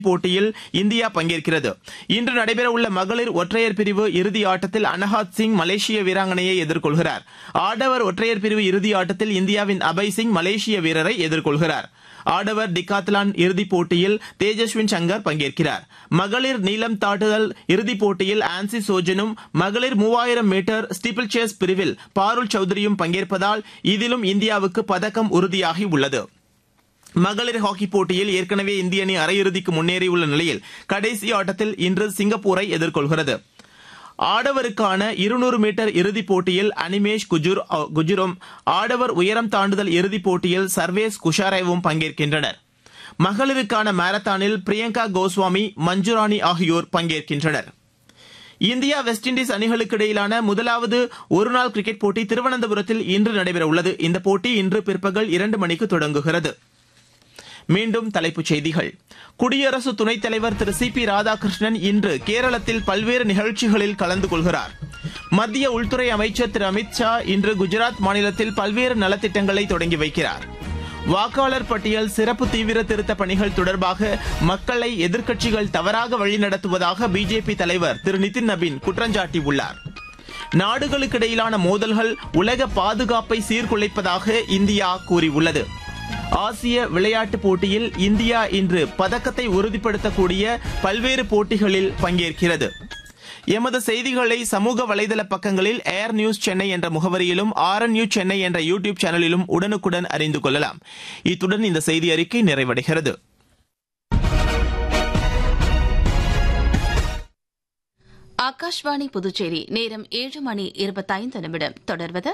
போட்டியில் இந்தியா பங்கேற்கிறது இன்று நடைபெறவுள்ள மகளிர் ஒற்றையர் பிரிவு இறுதி ஆட்டத்தில் அனஹாத் சிங் மலேசிய வீராங்கனையை எதிர்கொள்கிறார் ஆடவர் ஒற்றையர் பிரிவு இறுதி ஆட்டத்தில் இந்தியாவின் அபய் சிங் மலேசிய வீரரை எதிர்கொள்கிறார் ஆடவர் டிகாத்லான் இறுதிப் போட்டியில் தேஜஸ்வின் சங்கர் பங்கேற்கிறார் மகளிர் நீளம் தாண்டுதல் இறுதிப் போட்டியில் ஆன்சி சோஜனும் மகளிர் மூவாயிரம் மீட்டர் ஸ்டீப்பிள் சேஸ் பிரிவில் பாருல் சௌத்ரியும் பங்கேற்பதால் இதிலும் இந்தியாவுக்கு பதக்கம் உறுதியாகி உள்ளது மகளிர் ஹாக்கி போட்டியில் ஏற்கனவே இந்திய அணி அரையிறுதிக்கு முன்னேறியுள்ள நிலையில் கடைசி ஆட்டத்தில் இன்று சிங்கப்பூரை எதிர்கொள்கிறது ஆடவருக்கான இருநூறு மீட்டர் இறுதிப் போட்டியில் அனிமேஷ் குஜுர் குஜுரும் ஆடவர் உயரம் தாண்டுதல் இறுதிப் போட்டியில் சர்வேஸ் குஷாரேவும் பங்கேற்கின்றனர் மகளிருக்கான மாரத்தானில் பிரியங்கா கோஸ்வாமி மஞ்சுராணி ஆகியோர் பங்கேற்கின்றனர் இந்தியா வெஸ்ட் இண்டீஸ் அணிகளுக்கு இடையிலான முதலாவது ஒருநாள் கிரிக்கெட் போட்டி திருவனந்தபுரத்தில் இன்று நடைபெறவுள்ளது இந்த போட்டி இன்று பிற்பகல் இரண்டு மணிக்கு தொடங்குகிறது மீண்டும் தலைப்புச் செய்திகள் குடியரசு துணைத் தலைவர் திரு சி பி ராதாகிருஷ்ணன் இன்று கேரளத்தில் பல்வேறு நிகழ்ச்சிகளில் கலந்து கொள்கிறார் மத்திய உள்துறை அமைச்சர் திரு அமித் ஷா இன்று குஜராத் மாநிலத்தில் பல்வேறு நலத்திட்டங்களை தொடங்கி வைக்கிறார் வாக்காளர் பட்டியல் சிறப்பு தீவிர திருத்த பணிகள் தொடர்பாக மக்களை எதிர்க்கட்சிகள் தவறாக வழிநடத்துவதாக பிஜேபி தலைவர் திரு நிதின் நபீன் குற்றஞ்சாட்டியுள்ளார் நாடுகளுக்கிடையிலான மோதல்கள் உலக பாதுகாப்பை சீர்குலைப்பதாக இந்தியா கூறியுள்ளது ஆசிய விளையாட்டுப் போட்டியில் இந்தியா இன்று பதக்கத்தை உறுதிப்படுத்தக்கூடிய பல்வேறு போட்டிகளில் பங்கேற்கிறது எமது செய்திகளை சமூக வலைதள பக்கங்களில் ஏர் நியூஸ் சென்னை என்ற முகவரியிலும் ஆர் என் நியூஸ் சென்னை என்ற யூ டியூப் சேனலிலும் உடனுக்குடன் அறிந்து கொள்ளலாம் இத்துடன் இந்த செய்தி அறிக்கை நிறைவடைகிறது ஆகாஷ்வாணி புதுச்சேரி நேரம் ஏழு மணி இருபத்தைந்து நிமிடம் தொடர்வது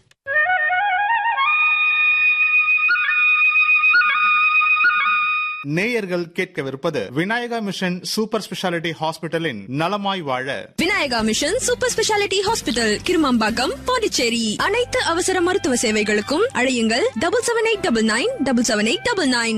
நேயர்கள் கேட்கவிருப்பது விநாயகா மிஷன் சூப்பர் ஸ்பெஷாலிட்டி ஹாஸ்பிட்டலின் நலமாய் வாழ Vinayaka mission super speciality hospital Kirumampakkam Pondicherry அனைத்து அவசர மருத்துவ சேவைகளுக்கும் அழையுங்கள் double seven eight double nine double seven eight double nine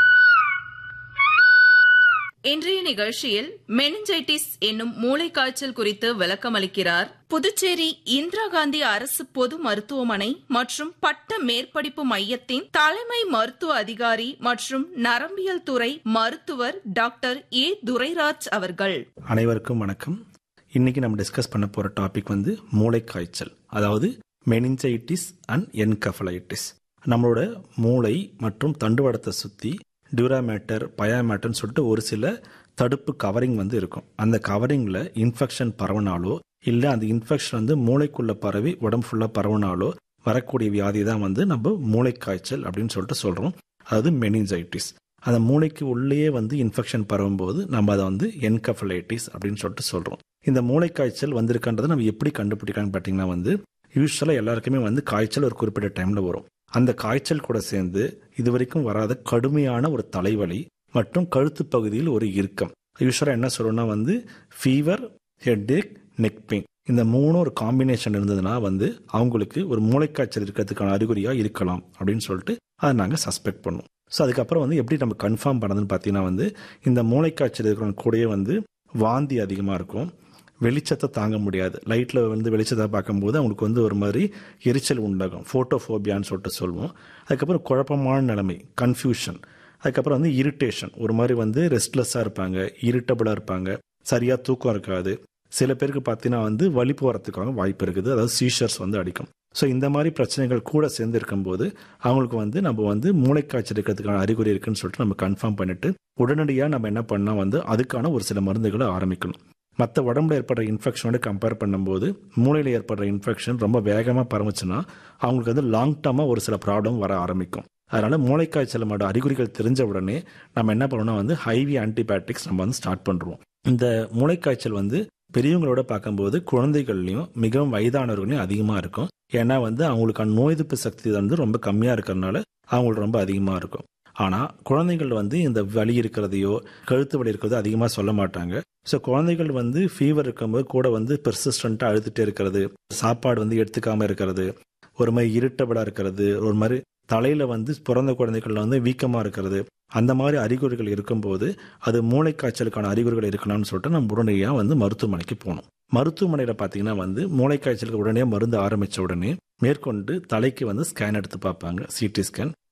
இன்றைய நிகழ்ச்சியில் மெனிஞ்சைட்டிஸ் என்னும் மூளைக்காய்ச்சல் குறித்து விளக்கமளிக்கிறார் புதுச்சேரி இந்திரா காந்தி அரசு பொது மருத்துவமனை மற்றும் பட்ட மேற்படிப்பு மையத்தின் தலைமை மருத்துவ அதிகாரி மற்றும் நரம்பியல் துறை மருத்துவர் டாக்டர் ஏ துரைராஜ் அவர்கள் அனைவருக்கும் வணக்கம் இன்னைக்கு நம்ம டிஸ்கஸ் பண்ண போற டாபிக் வந்து மூளைக்காய்ச்சல் அதாவது மெனிஞ்சைட்டிஸ் அண்ட் என்கஃபலைட்டிஸ் நம்மளோட மூளை மற்றும் தண்டுவடத்தை சுத்தி டியூராமேட்டர் பயாமேட்டர்னு சொல்லிட்டு ஒரு சில தடுப்பு கவரிங் வந்து இருக்கும் அந்த கவரிங்கில் இன்ஃபெக்ஷன் பரவனாலோ இல்லை அந்த இன்ஃபெக்ஷன் வந்து மூளைக்குள்ள பரவி உடம்பு ஃபுல்லாக பரவனாலோ வரக்கூடிய வியாதி தான் வந்து நம்ம மூளைக்காய்ச்சல் அப்படின்னு சொல்லிட்டு சொல்கிறோம் அதாவது மெனிஞ்சைட்டிஸ் அந்த மூளைக்கு உள்ளேயே வந்து இன்ஃபெக்ஷன் பரவும்போது நம்ம அதை வந்து என்கஃபலைட்டிஸ் அப்படின்னு சொல்லிட்டு சொல்கிறோம் இந்த மூளைக்காய்ச்சல் வந்திருக்கின்றதை நம்ம எப்படி கண்டுபிடிக்கலாம்னு பார்த்தீங்கன்னா வந்து யூஸ்வலாக எல்லாருக்குமே வந்து காய்ச்சல் ஒரு குறிப்பிட்ட டைமில் வரும் அந்த காய்ச்சல் கூட சேர்ந்து இதுவரைக்கும் வராத கடுமையான ஒரு தலைவலி மற்றும் கழுத்து பகுதியில் ஒரு இறுக்கம் யூஸ்வலாக என்ன சொல்லணும்னா வந்து ஃபீவர் ஹெட்ஏக் நெக் பெயின் இந்த மூணும் ஒரு காம்பினேஷன் இருந்ததுன்னா வந்து அவங்களுக்கு ஒரு மூளைக்காய்ச்சல் இருக்கிறதுக்கான அறிகுறியாக இருக்கலாம் அப்படின்னு சொல்லிட்டு அதை நாங்கள் சஸ்பெக்ட் பண்ணுவோம் ஸோ அதுக்கப்புறம் வந்து எப்படி நம்ம கன்ஃபார்ம் பண்ணதுன்னு பார்த்தீங்கன்னா வந்து இந்த மூளைக்காய்ச்சல் இருக்கிறவங்க கூடயே வந்து வாந்தி அதிகமாக இருக்கும் வெளிச்சத்தை தாங்க முடியாது லைட்டில் வந்து வெளிச்சத்தை பார்க்கும்போது அவங்களுக்கு வந்து ஒரு மாதிரி எரிச்சல் உண்டாகும் ஃபோட்டோஃபோபியான்னு சொல்லிட்டு சொல்லுவோம் அதுக்கப்புறம் குழப்பமான நிலைமை கன்ஃபியூஷன் அதுக்கப்புறம் வந்து இரிட்டேஷன் ஒரு மாதிரி வந்து ரெஸ்ட்லெஸ்ஸாக இருப்பாங்க இரிட்டபிளாக இருப்பாங்க சரியாக தூக்கம் இருக்காது சில பேருக்கு பார்த்தீங்கன்னா வந்து வலிப்பு வரத்துக்காக வாய்ப்பு இருக்குது அதாவது சீஷர்ஸ் வந்து அடிக்கும் ஸோ இந்த மாதிரி பிரச்சனைகள் கூட சேர்ந்து இருக்கும்போது அவங்களுக்கு வந்து நம்ம வந்து மூளைக்காய்ச்சல் இருக்கிறதுக்கான அறிகுறி இருக்குன்னு சொல்லிட்டு நம்ம கன்ஃபார்ம் பண்ணிட்டு உடனடியாக நம்ம என்ன பண்ணால் வந்து அதுக்கான ஒரு சில மருந்துகளை ஆரம்பிக்கணும் மற்ற உடம்புல ஏற்படுற இன்ஃபெக்ஷனோட கம்பேர் பண்ணும்போது மூளையில் ஏற்படுற இன்ஃபெக்ஷன் ரொம்ப வேகமாக பரவுச்சுன்னா அவங்களுக்கு வந்து லாங் டர்மாக ஒரு சில ப்ராப்ளம் வர ஆரம்பிக்கும் அதனால மூளைக்காய்ச்சலோட அறிகுறிகள் தெரிஞ்ச உடனே நம்ம என்ன பண்ணணும்னா வந்து ஹைவி ஆன்டிபயோட்டிக்ஸ் நம்ம வந்து ஸ்டார்ட் பண்ணுறோம் இந்த மூளைக்காய்ச்சல் வந்து பெரியவங்களோட பார்க்கும்போது குழந்தைகள்லையும் மிகவும் வயதானவர்களையும் அதிகமாக இருக்கும் ஏன்னா வந்து அவங்களுக்கான நோய் எதிர்ப்பு சக்தி வந்து ரொம்ப கம்மியாக இருக்கிறதுனால அவங்களுக்கு ரொம்ப அதிகமாக இருக்கும் ஆனால் குழந்தைகள் வந்து இந்த வலி இருக்கிறதையோ கழுத்து வலி இருக்கிறதோ அதிகமாக சொல்ல மாட்டாங்க ஸோ குழந்தைகள் வந்து ஃபீவர் இருக்கும்போது கூட வந்து பெர்சிஸ்டண்ட்டாக அழுதுகிட்டே இருக்கிறது சாப்பாடு வந்து எடுத்துக்காமல் இருக்கிறது ஒரு மாதிரி இருட்டபடாக இருக்கிறது ஒரு மாதிரி தலையில் வந்து பிறந்த குழந்தைகள்ல வந்து வீக்கமாக இருக்கிறது அந்த மாதிரி அறிகுறிகள் இருக்கும்போது அது மூளைக்காய்ச்சலுக்கான அறிகுறிகள் இருக்கலாம்னு சொல்லிட்டு நம்ம உடனடியாக வந்து மருத்துவமனைக்கு போகணும் மருத்துவமனையில் பார்த்தீங்கன்னா வந்து மூளைக்காய்ச்சலுக்கு உடனே மருந்து ஆரம்பித்த உடனே மேற்கொண்டு தலைக்கு வந்து ஸ்கேன் எடுத்து பார்ப்பாங்க சிடி ஸ்கேன்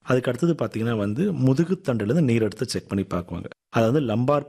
அதுக்கு அடுத்தது பார்த்தீங்கன்னா வந்து முதுகுத்தண்டுலேருந்து நீர் எடுத்து செக் பண்ணி பார்க்குவாங்க அதாவது லம்பார்